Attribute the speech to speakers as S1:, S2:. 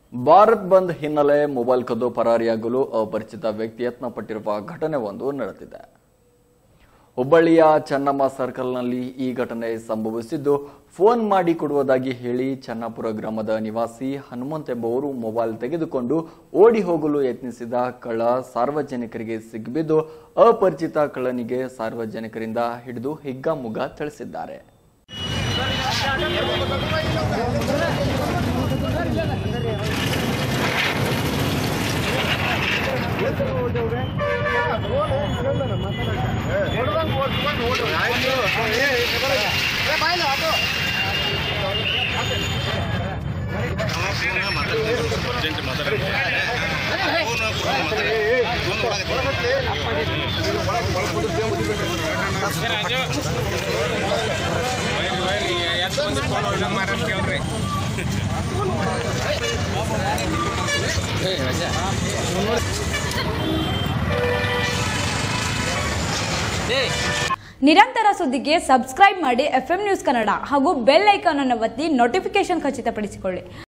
S1: ಭಾರತ್ ಬಂದ್ ಹಿನ್ನೆಲೆ ಮೊಬೈಲ್ ಕದ್ದು ಪರಾರಿಯಾಗಲು ಅಪರಿಚಿತ ವ್ಯಕ್ತಿ ಯತ್ನ ಪಟ್ಟಿರುವ ಘಟನೆ ಒಂದು ನಡೆದಿದೆ ಹುಬ್ಬಳ್ಳಿಯ ಚೆನ್ನಮ್ಮ ಸರ್ಕಲ್ನಲ್ಲಿ ಈ ಘಟನೆ ಸಂಭವಿಸಿದ್ದು ಫೋನ್ ಮಾಡಿ ಕೊಡುವುದಾಗಿ ಹೇಳಿ ಚನ್ನಾಪುರ ಗ್ರಾಮದ ನಿವಾಸಿ ಹನುಮಂತ್ ಎಂಬುವರು ಮೊಬೈಲ್ ತೆಗೆದುಕೊಂಡು ಓಡಿ ಹೋಗಲು ಯತ್ನಿಸಿದ ಕಳ್ಳ ಸಾರ್ವಜನಿಕರಿಗೆ ಸಿಗ್ಬಿದ್ದು ಅಪರಿಚಿತ ಕಳ್ಳನಿಗೆ ಸಾರ್ವಜನಿಕರಿಂದ ಹಿಡಿದು ಹಿಗ್ಗಾಮುಗ್ಗಾ ಥಳಿಸಿದ್ದಾರೆ
S2: ನಿರಂತರ ಸುದ್ದಿಗೆ ಸಬ್ಸ್ಕ್ರೈಬ್ ಮಾಡಿ ಎಫ್ ನ್ಯೂಸ್ ಕನ್ನಡ ಹಾಗೂ ಬೆಲ್ ಐಕಾನ್ ಅನ್ನು ಒತ್ತಿ ನೋಟಿಫಿಕೇಶನ್ ಖಚಿತಪಡಿಸಿಕೊಳ್ಳಿ